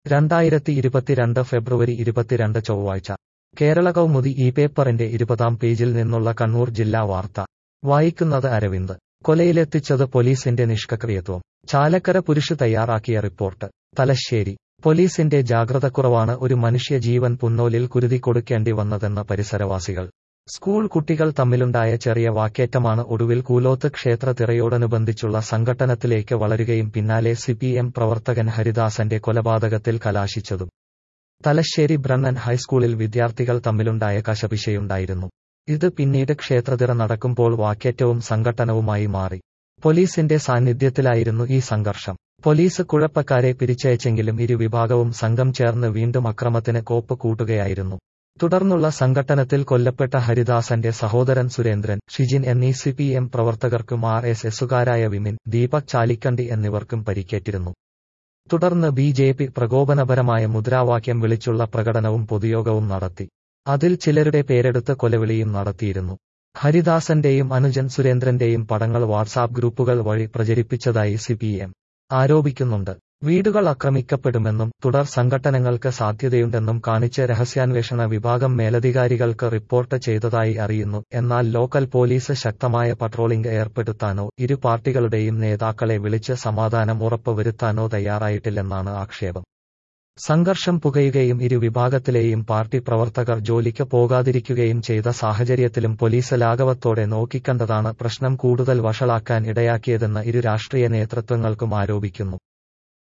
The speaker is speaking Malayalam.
രണ്ടായിരത്തി ഇരുപത്തിരണ്ട് ഫെബ്രുവരി ഇരുപത്തിരണ്ട് ചൊവ്വാഴ്ച കേരള കൗമുദി ഈ പേപ്പറിന്റെ ഇരുപതാം പേജിൽ നിന്നുള്ള കണ്ണൂർ ജില്ലാ വാർത്ത വായിക്കുന്നത് അരവിന്ദ് കൊലയിലെത്തിച്ചത് പോലീസിന്റെ നിഷ്ക്രിയത്വം ചാലക്കര പുരുഷ് തയ്യാറാക്കിയ റിപ്പോർട്ട് തലശ്ശേരി പോലീസിന്റെ ജാഗ്രതക്കുറവാണ് ഒരു മനുഷ്യ ജീവൻ പുന്നോലിൽ കുരുതി കൊടുക്കേണ്ടി വന്നതെന്ന് പരിസരവാസികൾ സ്കൂൾ കുട്ടികൾ തമ്മിലുണ്ടായ ചെറിയ വാക്കേറ്റമാണ് ഒടുവിൽ കൂലോത്ത് ക്ഷേത്ര തിറയോടനുബന്ധിച്ചുള്ള സംഘട്ടനത്തിലേക്ക് വളരുകയും പിന്നാലെ സിപിഎം പ്രവർത്തകൻ ഹരിദാസന്റെ കൊലപാതകത്തിൽ കലാശിച്ചതും തലശ്ശേരി ബ്രണ്ണൻ ഹൈസ്കൂളിൽ വിദ്യാർത്ഥികൾ തമ്മിലുണ്ടായ കശപിശയുണ്ടായിരുന്നു ഇത് പിന്നീട് ക്ഷേത്രതിറ നടക്കുമ്പോൾ വാക്കേറ്റവും സംഘട്ടനവുമായി മാറി പോലീസിന്റെ സാന്നിധ്യത്തിലായിരുന്നു ഈ സംഘർഷം പോലീസ് കുഴപ്പക്കാരെ പിരിച്ചയച്ചെങ്കിലും ഇരുവിഭാഗവും സംഘം ചേർന്ന് വീണ്ടും അക്രമത്തിന് കോപ്പ് കൂട്ടുകയായിരുന്നു തുടർന്നുള്ള സംഘട്ടനത്തിൽ കൊല്ലപ്പെട്ട ഹരിദാസന്റെ സഹോദരൻ സുരേന്ദ്രൻ ഷിജിൻ എന്നീ സി പി എം പ്രവർത്തകർക്കും ആർ എസ് എസുകാരായ വിമിൻ ദീപക് ചാലിക്കണ്ടി എന്നിവർക്കും പരിക്കേറ്റിരുന്നു തുടർന്ന് ബി ജെ പി പ്രകോപനപരമായ മുദ്രാവാക്യം വിളിച്ചുള്ള പ്രകടനവും പൊതുയോഗവും നടത്തി അതിൽ ചിലരുടെ പേരെടുത്ത് കൊലവിളിയും നടത്തിയിരുന്നു ഹരിദാസന്റെയും അനുജൻ സുരേന്ദ്രന്റെയും പടങ്ങൾ വാട്സാപ്പ് ഗ്രൂപ്പുകൾ വഴി പ്രചരിപ്പിച്ചതായി സി പി എം ആരോപിക്കുന്നുണ്ട് വീടുകൾ ആക്രമിക്കപ്പെടുമെന്നും തുടർ സംഘട്ടനങ്ങൾക്ക് സാധ്യതയുണ്ടെന്നും കാണിച്ച് രഹസ്യാന്വേഷണ വിഭാഗം മേലധികാരികൾക്ക് റിപ്പോർട്ട് ചെയ്തതായി അറിയുന്നു എന്നാൽ ലോക്കൽ പോലീസ് ശക്തമായ പട്രോളിംഗ് ഏർപ്പെടുത്താനോ ഇരു പാർട്ടികളുടെയും നേതാക്കളെ വിളിച്ച് സമാധാനം ഉറപ്പുവരുത്താനോ തയ്യാറായിട്ടില്ലെന്നാണ് ആക്ഷേപം സംഘർഷം പുകയുകയും ഇരു വിഭാഗത്തിലെയും പാർട്ടി പ്രവർത്തകർ ജോലിക്ക് പോകാതിരിക്കുകയും ചെയ്ത സാഹചര്യത്തിലും പോലീസ് ലാഘവത്തോടെ നോക്കിക്കണ്ടതാണ് പ്രശ്നം കൂടുതൽ വഷളാക്കാൻ ഇടയാക്കിയതെന്ന് ഇരു രാഷ്ട്രീയ നേതൃത്വങ്ങൾക്കും ആരോപിക്കുന്നു